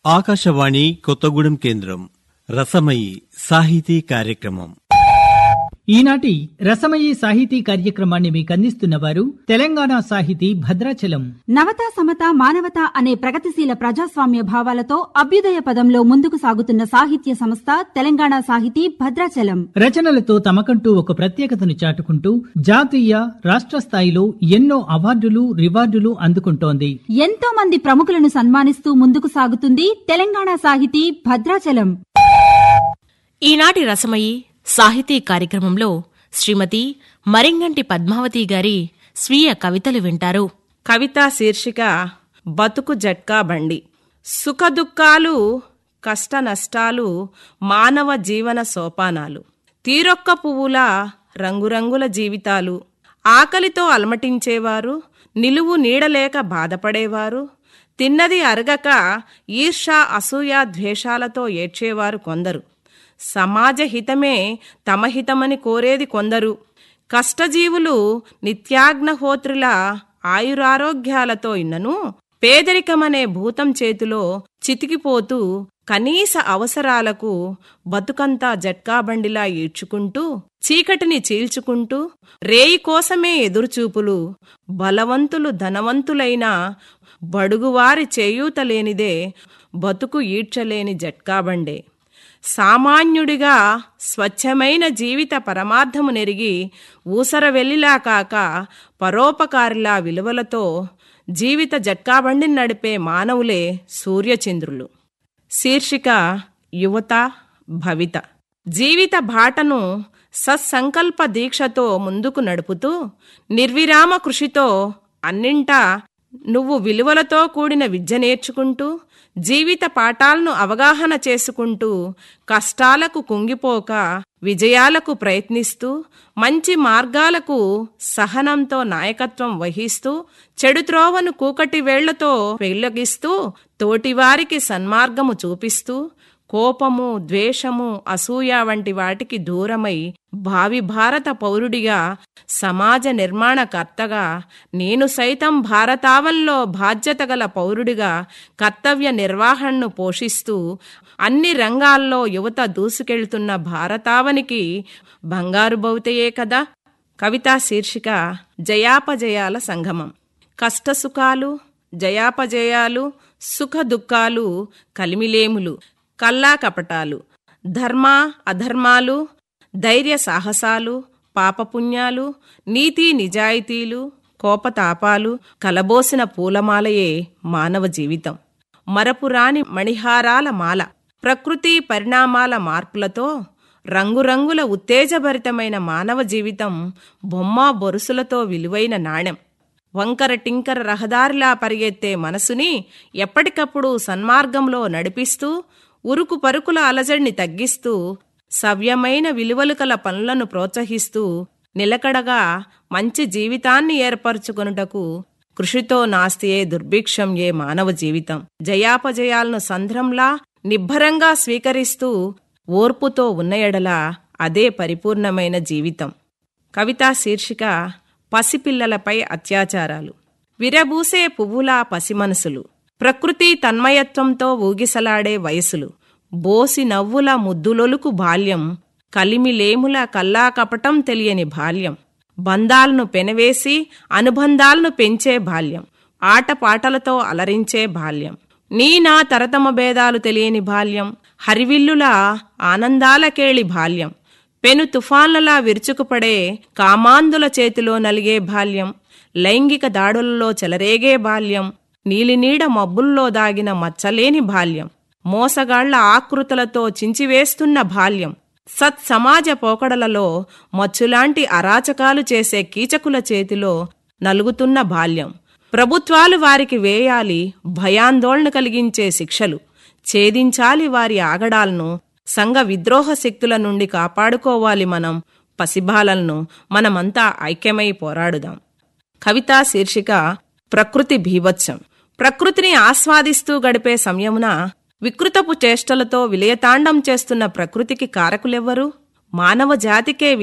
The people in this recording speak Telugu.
ఆకాశవాణి కొత్తగూడెం కేంద్రం రసమయి సాహితీ కార్యక్రమం ఈనాటి రసమయీ సాహితీ కార్యక్రమాన్ని మీకు అందిస్తున్న వారు తెలంగాణ సాహితీ భద్రాచలం నవత సమత మానవత అనే ప్రగతిశీల ప్రజాస్వామ్య భావాలతో అభ్యుదయ పదంలో ముందుకు సాగుతున్న సాహిత్య సంస్థ తెలంగాణ సాహితీ భద్రాచలం రచనలతో తమకంటూ ఒక ప్రత్యేకతను చాటుకుంటూ జాతీయ రాష్ట్ర స్థాయిలో ఎన్నో అవార్డులు రివార్డులు అందుకుంటోంది ఎంతో మంది ప్రముఖులను సన్మానిస్తూ ముందుకు సాగుతుంది తెలంగాణ సాహితీ భద్రాచలం ఈనాటి రసమయి సాహితీ కార్యక్రమంలో శ్రీమతి మరింగంటి పద్మావతి గారి స్వీయ కవితలు వింటారు కవిత శీర్షిక బతుకు జట్కా బండి సుఖదుఖాలు కష్ట నష్టాలు మానవ జీవన సోపానాలు తీరొక్క పువ్వుల రంగురంగుల జీవితాలు ఆకలితో అలమటించేవారు నిలువు నీడలేక బాధపడేవారు తిన్నది అరగక ఈర్ష అసూయ ద్వేషాలతో ఏడ్చేవారు కొందరు సమాజ హితమే తమ హితమని కోరేది కొందరు కష్టజీవులు నిత్యాగ్నహోత్రుల ఆయురారోగ్యాలతో ఇన్నను పేదరికమనే భూతం చేతిలో చితికిపోతూ కనీస అవసరాలకు బతుకంతా జట్కాబండిలా ఈడ్చుకుంటూ చీకటిని చీల్చుకుంటూ రేయి కోసమే ఎదురుచూపులు బలవంతులు ధనవంతులైన బడుగువారి చేయూతలేనిదే బతుకు ఈడ్చలేని జట్కాబండే సామాన్యుడిగా స్వచ్ఛమైన జీవిత పరమార్థము నెరిగి ఊసర వెల్లిలా కాక పరోపకారిలా విలువలతో జీవిత జట్కాబండిని నడిపే మానవులే సూర్యచంద్రులు శీర్షిక యువత భవిత జీవిత బాటను సత్సంకల్ప దీక్షతో ముందుకు నడుపుతూ నిర్విరామ కృషితో అన్నింటా నువ్వు విలువలతో కూడిన విద్య నేర్చుకుంటూ జీవిత పాఠాలను అవగాహన చేసుకుంటూ కష్టాలకు కుంగిపోక విజయాలకు ప్రయత్నిస్తూ మంచి మార్గాలకు సహనంతో నాయకత్వం వహిస్తూ చెడు త్రోవను కూకటి వేళ్లతో పెళ్లగిస్తూ తోటివారికి సన్మార్గము చూపిస్తూ కోపము ద్వేషము అసూయ వంటి వాటికి దూరమై భావి భారత పౌరుడిగా సమాజ నిర్మాణకర్తగా నేను సైతం భారతావన్లో బాధ్యత గల పౌరుడిగా కర్తవ్య నిర్వహణను పోషిస్తూ అన్ని రంగాల్లో యువత దూసుకెళ్తున్న భారతావనికి బంగారు బౌతయే కదా కవితా శీర్షిక జయాపజయాల సంగమం కష్టసుఖాలు జయాపజయాలు సుఖ దుఃఖాలు కలిమిలేములు కల్లా కపటాలు ధర్మ అధర్మాలు ధైర్య సాహసాలు పాపపుణ్యాలు నీతి నిజాయితీలు కోపతాపాలు కలబోసిన పూలమాలయే మానవ జీవితం మరపురాని మణిహారాల మాల ప్రకృతి పరిణామాల మార్పులతో రంగురంగుల ఉత్తేజభరితమైన మానవ జీవితం బొమ్మ బొరుసులతో విలువైన నాణెం వంకర టింకర రహదారిలా పరిగెత్తే మనసుని ఎప్పటికప్పుడు సన్మార్గంలో నడిపిస్తూ ఉరుకు పరుకుల అలజడిని తగ్గిస్తూ సవ్యమైన విలువలు కల పనులను ప్రోత్సహిస్తూ నిలకడగా మంచి జీవితాన్ని ఏర్పరచుకొనుటకు కృషితో నాస్తియే దుర్భిక్షం ఏ మానవ జీవితం జయాపజయాలను సంద్రంలా నిబ్బరంగా స్వీకరిస్తూ ఓర్పుతో ఉన్న ఎడల అదే పరిపూర్ణమైన జీవితం కవితా శీర్షిక పసిపిల్లలపై అత్యాచారాలు విరబూసే పువ్వులా పసిమనసులు ప్రకృతి తన్మయత్వంతో ఊగిసలాడే వయసులు బోసి నవ్వుల ముద్దులొలుకు బాల్యం కలిమిలేముల కల్లా కపటం తెలియని బాల్యం బంధాలను పెనవేసి అనుబంధాలను పెంచే బాల్యం ఆటపాటలతో అలరించే బాల్యం నీ నా తరతమ భేదాలు తెలియని బాల్యం హరివిల్లుల ఆనందాలకేళి బాల్యం పెను తుఫాన్లలా విరుచుకుపడే కామాందుల చేతిలో నలిగే బాల్యం లైంగిక దాడులలో చెలరేగే బాల్యం నీలినీడ మబ్బుల్లో దాగిన మచ్చలేని బాల్యం మోసగాళ్ల ఆకృతులతో చించివేస్తున్న బాల్యం సత్సమాజ పోకడలలో మచ్చులాంటి అరాచకాలు చేసే కీచకుల చేతిలో నలుగుతున్న బాల్యం ప్రభుత్వాలు వారికి వేయాలి భయాందోళన కలిగించే శిక్షలు ఛేదించాలి వారి ఆగడాలను సంఘ విద్రోహ శక్తుల నుండి కాపాడుకోవాలి మనం పసిబాలలను మనమంతా ఐక్యమై పోరాడుదాం కవితా శీర్షిక ప్రకృతి భీభత్సం ప్రకృతిని ఆస్వాదిస్తూ గడిపే సమయమున వికృతపు చేష్టలతో విలయతాండం చేస్తున్న ప్రకృతికి కారకులెవ్వరు మానవ జాతికే